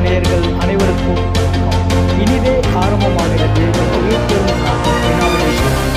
நேயர்கள் அனைவருக்கும் வணக்கம். இனிதே ஆரம்பமாகிறது உயிர் பெறும் நாள் வினாவிடை போட்டி.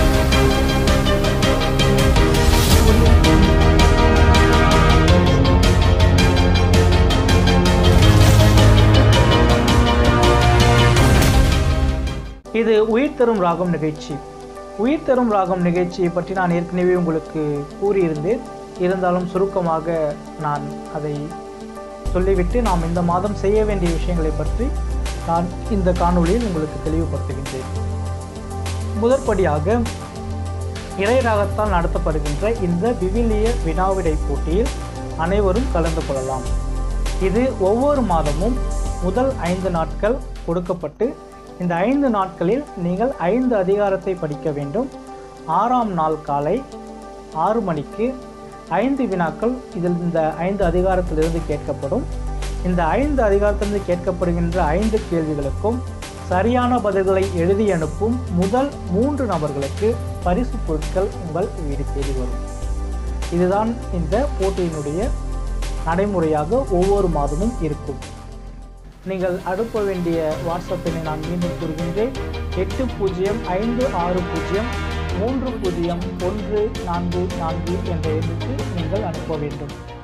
இது உயிர் தரும் ராகம் நிகழ்ச்சி உயிர் தரும் ராகம் நிகழ்ச்சியை பற்றி நான் ஏற்கனவே உங்களுக்கு கூறியிருந்தேன் இருந்தாலும் சுருக்கமாக நான் அதை சொல்லிவிட்டு நாம் இந்த மாதம் செய்ய வேண்டிய விஷயங்களை பற்றி நான் இந்த காணொளியில் உங்களுக்கு தெளிவுபடுத்துகின்றேன் முதற்படியாக இறை ராகத்தால் நடத்தப்படுகின்ற இந்த விவிலிய வினாவிடை போட்டியில் அனைவரும் கலந்து கொள்ளலாம் இது ஒவ்வொரு மாதமும் முதல் ஐந்து நாட்கள் கொடுக்கப்பட்டு இந்த ஐந்து நாட்களில் நீங்கள் ஐந்து அதிகாரத்தை படிக்க வேண்டும் ஆறாம் நாள் காலை ஆறு மணிக்கு ஐந்து வினாக்கள் இதில் இந்த ஐந்து அதிகாரத்திலிருந்து கேட்கப்படும் இந்த ஐந்து அதிகாரத்திலிருந்து கேட்கப்படுகின்ற ஐந்து கேள்விகளுக்கும் சரியான பதில்களை எழுதி அனுப்பும் முதல் மூன்று நபர்களுக்கு பரிசு பொருட்கள் உங்கள் வீடு தேடி வரும் இதுதான் இந்த போட்டியினுடைய நடைமுறையாக ஒவ்வொரு மாதமும் இருக்கும் நீங்கள் அனுப்ப வேண்டிய வாட்ஸ்அப் எண்ணை நான் மீண்டும் கூறுகின்றேன் எட்டு பூஜ்ஜியம் ஐந்து ஆறு பூஜ்ஜியம் மூன்று பூஜ்ஜியம் ஒன்று நான்கு நான்கு என்ற எண்ணுக்கு நீங்கள் அனுப்ப வேண்டும்